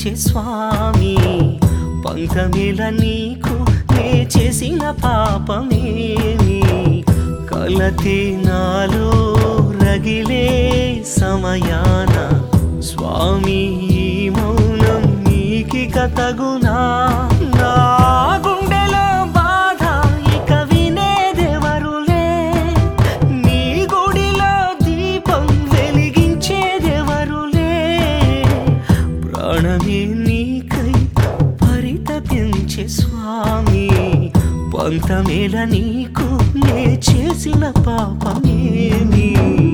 పెంచే స్వామి పంతమేల నీకు నే చేసిన పాపమేమి కలతే నాలో రగిలే సమయాన స్వామి ఈ మౌనం నీకిక తగునా నా గుండెలో బాధ ఇక వినేదెవరులే నీ గుడిలో దీపం వెలిగించేదెవరులే ప్రాణమే నీకై పరితపించే స్వామి పంతమేల నీకు నే చేసిన పాపమేమి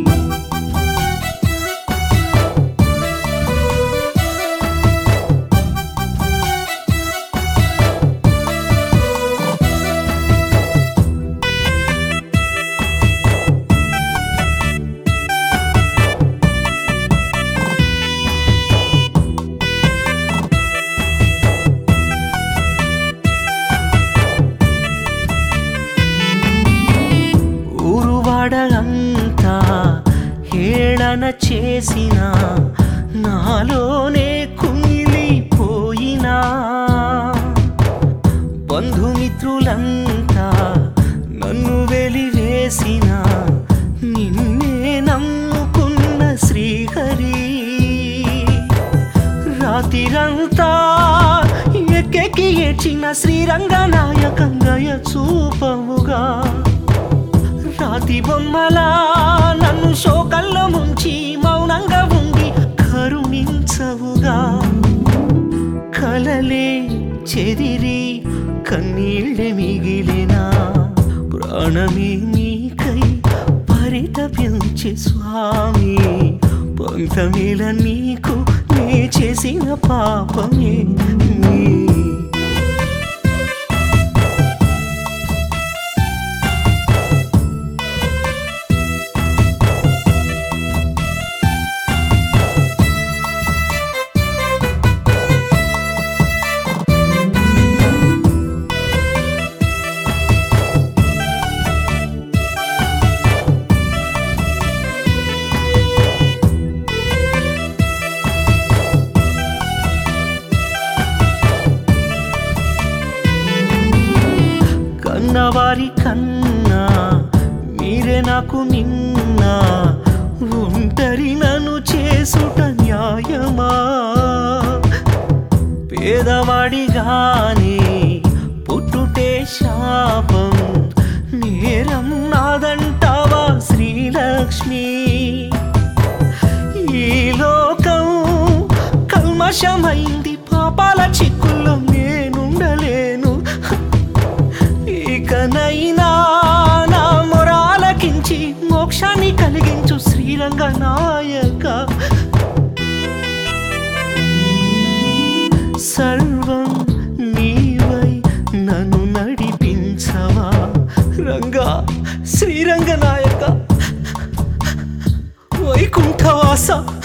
ఊరువాడ అంతా హేళన చేసిన నాలోనే కుమిలిపోయినా బంధుమిత్రులంతా నన్ను వెలివేసిన నిన్నే నమ్ముకున్న శ్రీహరి రాతిరంతా ఎక్కెక్కి ఏడ్చిన శ్రీరంగనాయకంగయ చూపముగా రాతి బొమ్మలా నన్ను శోకల్లో ముంచి మౌనంగా ఉండి కరుణించవుగా కలలే చెదిరి కన్నీళ్ళే మిగిలినా ప్రాణమే నీకై పరితపించే స్వామి పంతమేల నీకు నే చేసిన పాపమే నీ కన్నవారి కన్నా మీరే నాకు నిన్న ఒంటరి నన్ను చేసుట న్యాయమా పేదవాడిగానే పుట్టుటే శాపం నేరం నాదంటావా శ్రీలక్ష్మి ఈ లోకం కల్మషమైంది పాపాల చిక్కుల్లో నేనుండలేను ఇకనైనా నా మొరాలకించి మోక్షాన్ని కలిగించు శ్రీరంగ నాయక సర్వం నీవై నన్ను నడిపించవా రంగా శ్రీరంగ నాయక వైకుంఠవాస